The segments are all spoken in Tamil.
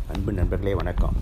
அன்பு நண்பர்களே வணக்கம்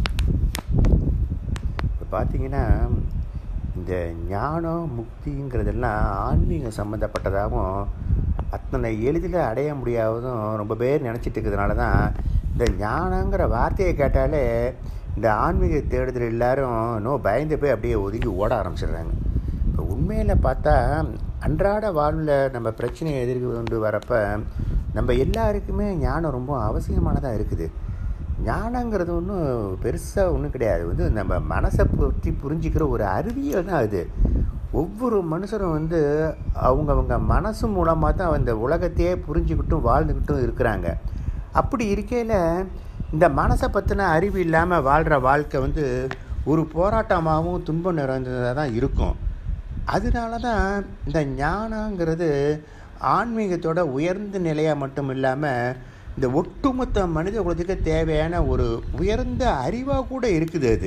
இப்போ பார்த்தீங்கன்னா இந்த ஞானம் முக்திங்கிறதெல்லாம் ஆன்மீகம் சம்மந்தப்பட்டதாகவும் அத்தனை எளிதில் அடைய முடியாததும் ரொம்ப பேர் நினச்சிட்டு இருக்கிறதுனால தான் இந்த ஞானங்கிற வார்த்தையை கேட்டாலே இந்த ஆன்மீக தேடுதல் எல்லாரும் இன்னும் பயந்து போய் அப்படியே ஒதுங்கி ஓட ஆரம்பிச்சிடுறாங்க இப்போ உண்மையில் பார்த்தா அன்றாட வாழ்வில் நம்ம பிரச்சனையை எதிர்கொண்டு வரப்போ நம்ம எல்லாருக்குமே ஞானம் ரொம்ப அவசியமானதாக இருக்குது ஞானங்கிறது ஒன்றும் பெருசாக ஒன்றும் கிடையாது வந்து நம்ம மனசை பற்றி புரிஞ்சிக்கிற ஒரு அறிவியல் தான் அது ஒவ்வொரு மனுஷரும் வந்து அவங்கவங்க மனசு மூலமாக தான் அந்த உலகத்தையே புரிஞ்சுக்கிட்டும் வாழ்ந்துக்கிட்டும் இருக்கிறாங்க அப்படி இருக்கையில் இந்த மனசை பற்றின அறிவு இல்லாமல் வாழ்கிற வாழ்க்கை வந்து ஒரு போராட்டமாகவும் துன்பம் நிறைந்ததாக தான் இருக்கும் அதனால தான் இந்த ஞானங்கிறது ஆன்மீகத்தோட உயர்ந்த நிலையாக மட்டும் இல்லாமல் இந்த ஒட்டுமொத்த மனித குலத்துக்கு தேவையான ஒரு உயர்ந்த அறிவாக கூட இருக்குது அது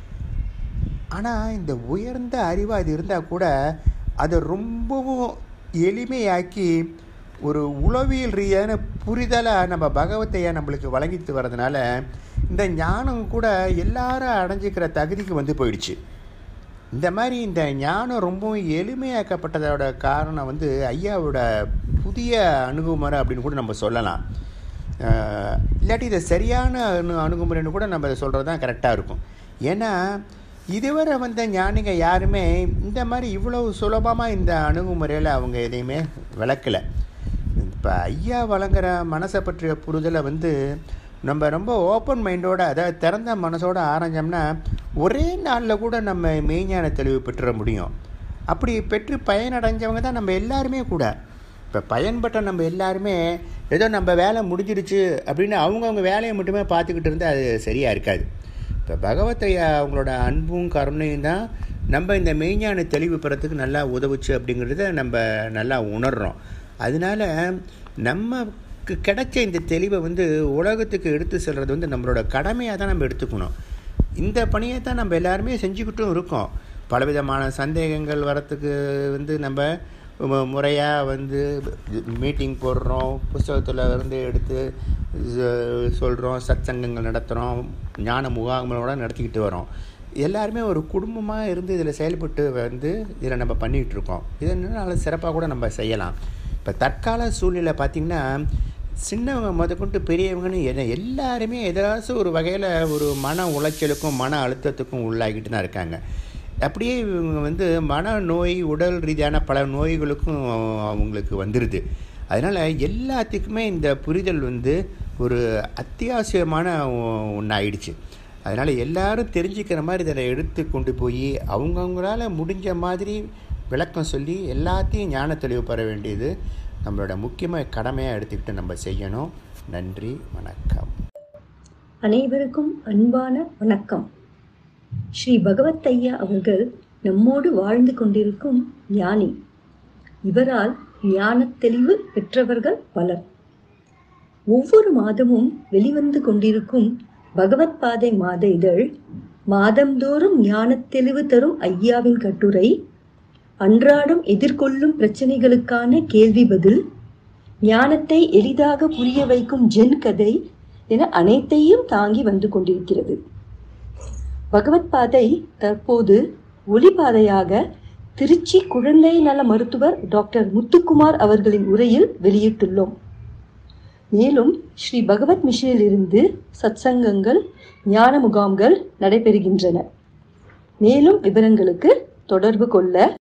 ஆனால் இந்த உயர்ந்த அறிவாக அது இருந்தால் கூட அதை ரொம்பவும் எளிமையாக்கி ஒரு உளவியல் ரீதியான புரிதலாக நம்ம பகவத்தையை நம்மளுக்கு வழங்கிட்டு வர்றதுனால இந்த ஞானம் கூட எல்லாரும் அடைஞ்சிக்கிற தகுதிக்கு வந்து போயிடுச்சு இந்த மாதிரி இந்த ஞானம் ரொம்பவும் எளிமையாக்கப்பட்டதோட காரணம் வந்து ஐயாவோட புதிய அணுகுமுறை அப்படின்னு கூட நம்ம சொல்லலாம் இல்லாட்டி இதை சரியான அணு அணுகுமுறைன்னு கூட நம்ம இதை சொல்கிறது தான் கரெக்டாக இருக்கும் ஏன்னா இதுவரை வந்த ஞானிங்க யாருமே இந்த மாதிரி இவ்வளவு சுலபமாக இந்த அணுகுமுறையில் அவங்க எதையுமே விளக்கலை இப்போ ஐயா வழங்குற மனசை பற்றிய புரிதலை வந்து நம்ம ரொம்ப ஓப்பன் மைண்டோட அதாவது திறந்த மனசோட ஆரஞ்சோம்னா ஒரே நாளில் கூட நம்ம மெய்ஞான தெளிவு பெற்றுற முடியும் அப்படி பெற்று பயனடைஞ்சவங்க தான் நம்ம எல்லாருமே கூட இப்போ பயன்பட்ட நம்ம எல்லாருமே ஏதோ நம்ம வேலை முடிஞ்சிருச்சு அப்படின்னு அவங்கவுங்க வேலையை மட்டுமே பார்த்துக்கிட்டு இருந்தால் அது சரியாக இருக்காது இப்போ பகவத்தையா அவங்களோட அன்பும் கருணையும் தான் நம்ம இந்த மெய்ஞான தெளிவு பெறத்துக்கு நல்லா உதவுச்சு அப்படிங்கிறத நம்ம நல்லா உணர்கிறோம் அதனால நமக்கு கிடைச்ச இந்த தெளிவை வந்து உலகத்துக்கு எடுத்து செல்வது வந்து நம்மளோட கடமையாக தான் நம்ம எடுத்துக்கணும் இந்த பணியை தான் நம்ம எல்லாருமே செஞ்சுக்கிட்டும் இருக்கோம் பலவிதமான சந்தேகங்கள் வரத்துக்கு வந்து நம்ம முறையாக வந்து மீட்டிங் போடுறோம் புஸ்தகத்தில் இருந்து எடுத்து சொல்கிறோம் சத் சங்கங்கள் நடத்துகிறோம் ஞான முகாம்களோட நடத்திக்கிட்டு வரோம் எல்லாருமே ஒரு குடும்பமாக இருந்து இதில் செயல்பட்டு வந்து இதில் நம்ம பண்ணிகிட்டு இருக்கோம் இது நல்ல சிறப்பாக கூட நம்ம செய்யலாம் இப்போ தற்கால சூழ்நிலை பார்த்திங்கன்னா சின்னவங்க முதற்கொண்டு பெரியவங்கன்னு என்ன எல்லாருமே ஏதாச்சும் ஒரு வகையில் ஒரு மன உளைச்சலுக்கும் மன அழுத்தத்துக்கும் உள்ளாகிட்டு தான் இருக்காங்க அப்படியே இவங்க வந்து மன நோய் உடல் ரீதியான பல நோய்களுக்கும் அவங்களுக்கு வந்துடுது அதனால் எல்லாத்துக்குமே இந்த புரிதல் வந்து ஒரு அத்தியாவசியமான ஒன்றாயிடுச்சு அதனால் எல்லாரும் தெரிஞ்சுக்கிற மாதிரி இதில் எடுத்து கொண்டு போய் அவங்கவுங்களால முடிஞ்ச மாதிரி விளக்கம் சொல்லி எல்லாத்தையும் ஞான தெளிவு பெற வேண்டியது நம்மளோட முக்கியமாக கடமையாக எடுத்துக்கிட்டு நம்ம செய்யணும் நன்றி வணக்கம் அனைவருக்கும் அன்பான வணக்கம் ஸ்ரீ பகவத் ஐயா அவர்கள் நம்மோடு வாழ்ந்து கொண்டிருக்கும் ஞானி இவரால் ஞான தெளிவு பெற்றவர்கள் பலர் ஒவ்வொரு மாதமும் வெளிவந்து கொண்டிருக்கும் பகவத் பாதை மாத இதழ் மாதந்தோறும் ஞான தெளிவு தரும் ஐயாவின் கட்டுரை அன்றாடம் எதிர்கொள்ளும் பிரச்சனைகளுக்கான கேள்வி பதில் ஞானத்தை எளிதாக புரிய வைக்கும் ஜென் கதை என அனைத்தையும் தாங்கி வந்து கொண்டிருக்கிறது பகவத் பாதை தற்போது ஒளிபாதையாக திருச்சி குழந்தை நல மருத்துவர் டாக்டர் முத்துக்குமார் அவர்களின் உரையில் வெளியிட்டுள்ளோம் மேலும் ஸ்ரீ பகவத் மிஷனில் இருந்து சத்சங்கங்கள் ஞான முகாம்கள் நடைபெறுகின்றன மேலும் விவரங்களுக்கு தொடர்பு கொள்ள